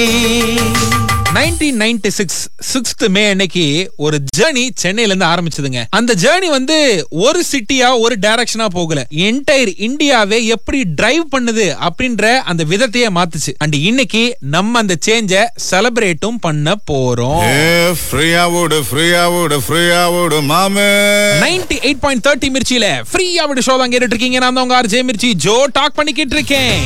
Nineteen ninety six sixth May அன்னைக்கு ஒரு journey சென்னையில இருந்து ஆரம்பிச்சதுங்க அந்த ஜேர்னி வந்து ஒரு சிட்டியா ஒரு டைரக்ஷனா போகல என்டையர் இந்தியாவே எப்படி டிரைவ் பண்ணுது அப்படின்ற அந்த விதத்தையே மாத்துச்சு அண்ட் இன்னைக்கு நம்ம அந்த சேஞ்ச செலிப்ரேட்டும் பண்ண போறோம் ஏ ஃப்ரீயா ஓடு ஃப்ரீயா ஓடு ஃப்ரீயா ஓடு மாமே நைன்டி எயிட் பாயிண்ட் தேர்ட்டி மிர்ச்சியில ஃப்ரீயா விட ஷோ தான் கேட்டுட்டு இருக்கீங்க நான் தான் உங்க ஆர்ஜே மிர்ச்சி ஜோ டாக் பண்ணிக்கிட்டு இருக்கேன்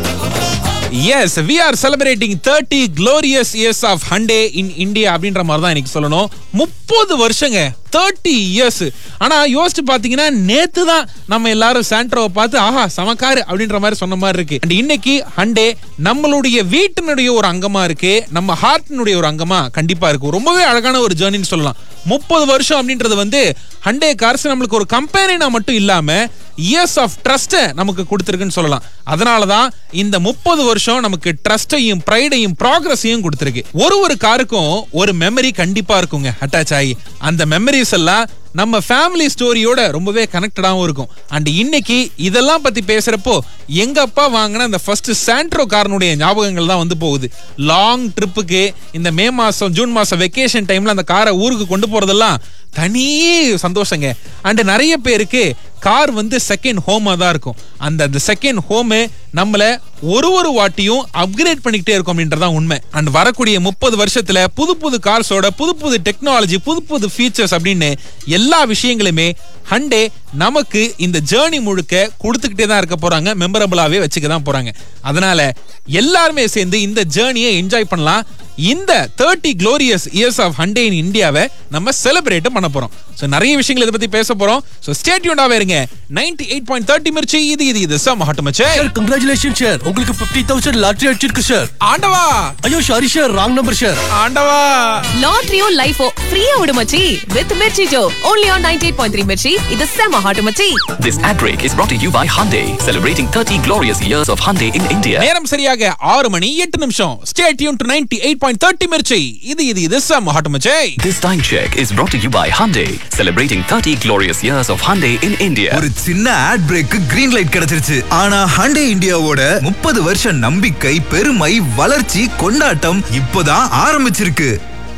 yes we are celebrating thirty glorious years of Hyundai in India அப்படின்ற மாதிரி தான் எனக்கு சொல்லணும் முப்பது வருஷங்க தேர்ட்டி இயர்ஸ் ஆனா யோசிச்சு பாத்தீங்கன்னா நேத்து தான் நம்ம எல்லாரும் சாண்ட்ரோவை பார்த்து ஆஹா சமக்காரு அப்படின்ற மாதிரி சொன்ன மாதிரி இருக்கு அண்ட் இன்னைக்கு ஹண்டே நம்மளுடைய வீட்டினுடைய ஒரு அங்கமா இருக்கு நம்ம ஹார்ட்டினுடைய ஒரு அங்கமா கண்டிப்பா இருக்கு ரொம்பவே அழகான ஒரு ஜேர்னின்னு சொல்லலாம் முப்பது வருஷம் அப்படின்றது வந்து ஹண்டே கார்ஸ் நம்மளுக்கு ஒரு கம்பெனினா மட்டும் இல்லாம இயர்ஸ் ஆஃப் ட்ரஸ்ட்டை நமக்கு கொடுத்துருக்குன்னு சொல்லலாம் அதனால தான் இந்த முப்பது வருஷம் நமக்கு ட்ரஸ்டையும் ப்ரைடையும் ப்ராக்ரஸையும் கொடுத்துருக்கு ஒரு ஒரு காருக்கும் ஒரு மெமரி கண்டிப்பா இருக்குங்க அட்டாச் ஆகி அந்த மெமரிஸ் எல்லாம் நம்ம ஃபேமிலி ஸ்டோரியோட ரொம்பவே கனெக்டடாகவும் இருக்கும் அண்ட் இன்னைக்கு இதெல்லாம் பத்தி பேசுறப்போ எங்க அப்பா வாங்கின அந்த ஃபர்ஸ்ட் சாண்ட்ரோ காரனுடைய ஞாபகங்கள் தான் வந்து போகுது லாங் ட்ரிப்புக்கு இந்த மே மாசம் ஜூன் மாசம் வெக்கேஷன் டைம்ல அந்த காரை ஊருக்கு கொண்டு போறதெல்லாம் தனி சந்தோஷங்க அண்ட் நிறைய பேருக்கு கார் வந்து செகண்ட் ஹோமா தான் இருக்கும் அந்த அந்த செகண்ட் ஹோமு நம்மள ஒரு ஒரு வாட்டியும் அப்கிரேட் பண்ணிக்கிட்டே இருக்கும் அப்படின்றதான் உண்மை அண்ட் வரக்கூடிய முப்பது வருஷத்துல புது புது கார்ஸோட புது புது டெக்னாலஜி புது புது ஃபீச்சர்ஸ் அப்படின்னு எல்லா விஷயங்களுமே ஹண்டே நமக்கு இந்த ஜேர்னி முழுக்க கொடுத்துக்கிட்டே தான் இருக்க போறாங்க மெமரபிளாவே வச்சுக்க தான் போறாங்க அதனால எல்லாருமே சேர்ந்து இந்த ஜேர்னியை என்ஜாய் பண்ணலாம் இந்த thirty glorious years of Hyundai in இந்தியாவை நம்ம செலிப்ரேட் பண்ண போறோம் ஸோ நிறைய விஷயங்கள் இதை பத்தி பேச போறோம் ஸோ ஸ்டேட்யூண்டாவே இருங்க ninety eight point thirty Mirchi இது இது இது சம ஹாட்டு மச்சே சார் கங்க்ராச்சுலேஷன் சார் உங்களுக்கு பிப்டி தௌசண்ட் லாட்ரி அடிச்சிருக்கு சார் ஆண்டவா ஐயோ sorry sir wrong number sir ஆண்டவா லாட்ரியோ லைஃபோ ஃப்ரீயா விடு மச்சி with Mirchi Jo only on 98.3 Mirchi இது செம ஹாட் மச்சி This ad break is brought to you by Hyundai, celebrating 30 glorious years of Hyundai in India. நேரம் சரியாக ஆறு மணி எட்டு நிமிஷம் stay tune to ninety eight point thirty Mirchi இது இது இது சம ஹாட்டு மச்சே This time check is brought to you by Hyundai, celebrating 30 glorious years of Hyundai in India. ஒரு சின்ன ஆட் பிரேக்கு கிரீன் லைட் கிடைச்சிருச்சு ஆனா ஹண்டே இந்தியாவோட முப்பது வருஷ நம்பிக்கை பெருமை வளர்ச்சி கொண்டாட்டம் இப்போதான் ஆரம்பிச்சிருக்கு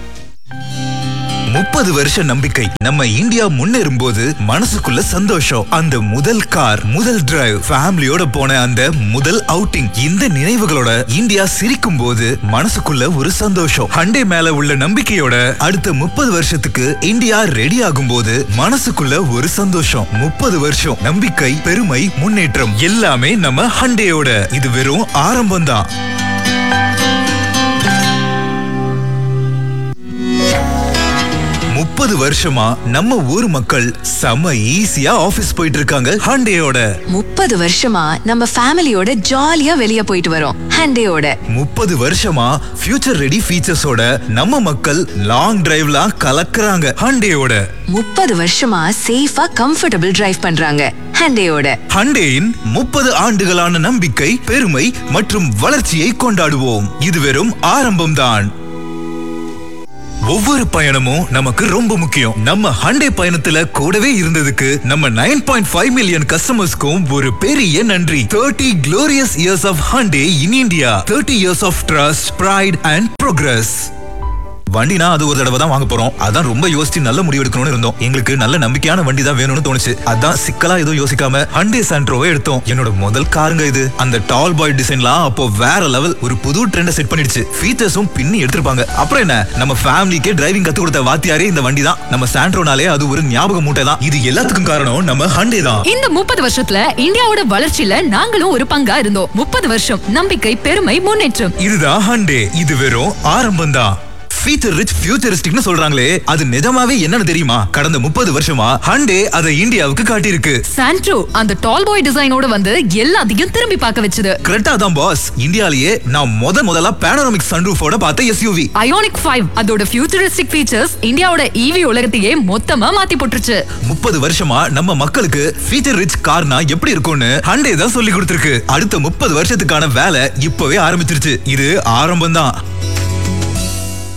முப்பது வருஷ நம்பிக்கை நம்ம இந்தியா முன்னேறும் போது மனசுக்குள்ள சந்தோஷம் அந்த முதல் கார் முதல் டிரைவ் ஃபேமிலியோட போன அந்த முதல் அவுட்டிங் இந்த நினைவுகளோட இந்தியா சிரிக்கும் போது மனசுக்குள்ள ஒரு சந்தோஷம் ஹண்டே மேல உள்ள நம்பிக்கையோட அடுத்த முப்பது வருஷத்துக்கு இந்தியா ரெடி ஆகும் போது மனசுக்குள்ள ஒரு சந்தோஷம் முப்பது வருஷம் நம்பிக்கை பெருமை முன்னேற்றம் எல்லாமே நம்ம ஹண்டேயோட இது வெறும் ஆரம்பம் தான் முப்பது வருஷமா நம்ம ஊர் மக்கள் செம ஈஸியா ஆபீஸ் போயிட்டு இருக்காங்க ஹண்டேயோட முப்பது வருஷமா நம்ம ஃபேமிலியோட ஜாலியா வெளிய போயிட்டு வரோம் ஹண்டேயோட முப்பது வருஷமா ஃபியூச்சர் ரெடி ஃபீச்சர்ஸோட நம்ம மக்கள் லாங் டிரைவ்லாம் கலக்குறாங்க ஹண்டேயோட முப்பது வருஷமா சேஃபா கம்ஃபர்டபுள் டிரைவ் பண்றாங்க ஹண்டேயோட ஹண்டேயின் முப்பது ஆண்டுகளான நம்பிக்கை பெருமை மற்றும் வளர்ச்சியை கொண்டாடுவோம் இது வெறும் ஆரம்பம்தான் ஒவ்வொரு பயணமும் நமக்கு ரொம்ப முக்கியம் நம்ம ஹண்டே பயணத்துல கூடவே இருந்ததுக்கு நம்ம நைன் பாயிண்ட் ஃபைவ் மில்லியன் கஸ்டமர்ஸ்க்கும் ஒரு பெரிய நன்றி thirty glorious years of Hyundai in India thirty years of trust pride and progress வண்டினா அது ஒரு தடவை தான் வாங்க போறோம் அதான் ரொம்ப யோசிச்சு நல்ல முடிவு எடுக்கணும்னு இருந்தோம் எங்களுக்கு நல்ல நம்பிக்கையான வண்டி தான் வேணும்னு தோணுச்சு அதான் சிக்கலா எதுவும் யோசிக்காம ஹண்டே சாண்ட்ரோவை எடுத்தோம் என்னோட முதல் காருங்க இது அந்த டால் பாய் டிசைன்லாம் அப்போ வேற லெவல் ஒரு புது ட்ரெண்ட செட் பண்ணிடுச்சு ஃபீச்சர்ஸும் பின்னி எடுத்திருப்பாங்க அப்புறம் என்ன நம்ம ஃபேமிலிக்கே டிரைவிங் கத்து கொடுத்த வாத்தியாரே இந்த வண்டி தான் நம்ம சாண்ட்ரோனாலே அது ஒரு ஞாபக மூட்டை தான் இது எல்லாத்துக்கும் காரணம் நம்ம ஹண்டே தான் இந்த முப்பது வருஷத்துல இந்தியாவோட வளர்ச்சியில நாங்களும் ஒரு பங்கா இருந்தோம் முப்பது வருஷம் நம்பிக்கை பெருமை முன்னேற்றம் இதுதான் ஹண்டே இது வெறும் ஆரம்பம் தான் ஃபீச்சர் ரிச் ஃபியூச்சரிஸ்டிக்னு சொல்றாங்களே அது நிஜமாவே என்னன்னு தெரியுமா கடந்த முப்பது வருஷமா ஹண்டே அதை இந்தியாவுக்கு காட்டியிருக்கு சாண்ட்ரோ அந்த டால் பாய் டிசைனோட வந்து எல்லாத்தையும் திரும்பி பார்க்க வச்சது கரெக்டா தான் பாஸ் இந்தியாலயே நான் முத முதல்ல பேனோரமிக் சன்ரூஃபோட பார்த்த எஸ்யூவி அயோனிக் 5 அதோட ஃபியூச்சரிஸ்டிக் ஃபீச்சர்ஸ் இந்தியாவோட ஈவி உலகத்தையே மொத்தமா மாத்தி போட்டுருச்சு முப்பது வருஷமா நம்ம மக்களுக்கு ஃபீச்சர் ரிச் கார்னா எப்படி இருக்கும்னு ஹண்டே தான் சொல்லி கொடுத்திருக்கு அடுத்த முப்பது வருஷத்துக்கான வேலை இப்பவே ஆரம்பிச்சிருச்சு இது ஆரம்பம் தான்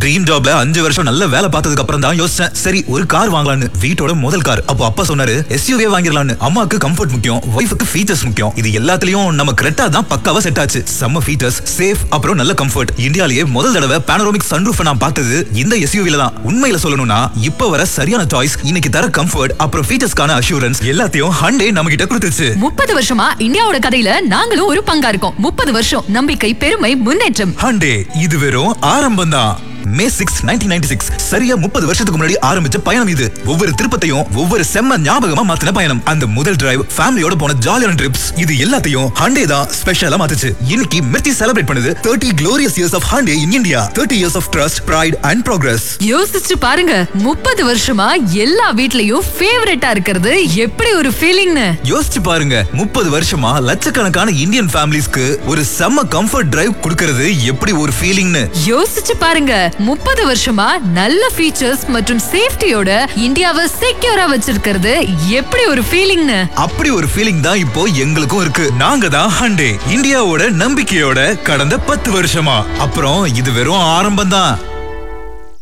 ட்ரீம் ஜாப்ல அஞ்சு வருஷம் நல்ல வேலை பார்த்ததுக்கு அப்புறம் தான் யோசிச்சேன் சரி ஒரு கார் வாங்கலாம்னு வீட்டோட முதல் கார் அப்போ அப்பா சொன்னாரு எஸ்யூவே வாங்கிடலாம்னு அம்மாக்கு கம்ஃபர்ட் முக்கியம் ஒய்ஃபுக்கு ஃபீச்சர்ஸ் முக்கியம் இது எல்லாத்துலயும் நம்ம கிரெட்டா தான் பக்காவா செட் ஆச்சு செம்ம ஃபீச்சர்ஸ் சேஃப் அப்புறம் நல்ல கம்ஃபர்ட் இந்தியாலயே முதல் தடவை பேனரோமிக் சன்ரூஃப் நான் பார்த்தது இந்த எஸ்யூவில தான் உண்மையில சொல்லணும்னா இப்ப வர சரியான சாய்ஸ் இன்னைக்கு தர கம்ஃபர்ட் அப்புறம் ஃபீச்சர்ஸ்க்கான அஷூரன்ஸ் எல்லாத்தையும் ஹண்டே நம்ம கிட்ட கொடுத்துச்சு முப்பது வருஷமா இந்தியாவோட கதையில நாங்களும் ஒரு பங்கா இருக்கோம் முப்பது வருஷம் நம்பிக்கை பெருமை முன்னேற்றம் ஹண்டே இது வெறும் ஆரம்பம் தான் May six nineteen ninety six சரியா முப்பது வருஷத்துக்கு முன்னாடி ஆரம்பிச்ச பயணம் இது ஒவ்வொரு திருப்பத்தையும் ஒவ்வொரு செம்ம ஞாபகமா மாத்தின பயணம் அந்த முதல் டிரைவ் ஃபேமிலியோட போன ஜாலியான ட்ரிப்ஸ் இது எல்லாத்தையும் ஹண்டே தான் ஸ்பெஷலா மாத்துச்சு இன்னைக்கு மிர்ச்சி செலிப்ரேட் பண்ணுது thirty glorious years of Hyundai in India thirty years of trust pride and progress யோசிச்சு பாருங்க முப்பது வருஷமா எல்லா வீட்லயும் ஃபேவரட்டா இருக்கிறது எப்படி ஒரு ஃபீலிங்னு யோசிச்சு பாருங்க முப்பது வருஷமா லட்சக்கணக்கான இந்தியன் ஃபேமிலிஸ்க்கு ஒரு செம்ம கம்ஃபர்ட் டிரைவ் கொடுக்கறது எப்படி ஒரு ஃபீலிங்னு யோசிச்சு பாருங்க முப்பது வருஷமா நல்ல ஃபீச்சர்ஸ் மற்றும் சேஃப்டியோட இந்தியாவை செக்யூரா வச்சிருக்கிறது எப்படி ஒரு ஃபீலிங்னு அப்படி ஒரு ஃபீலிங் தான் இப்போ எங்களுக்கும் இருக்கு நாங்க தான் ஹண்டே இந்தியாவோட நம்பிக்கையோட கடந்த பத்து வருஷமா அப்புறம் இது வெறும் ஆரம்பம் தான்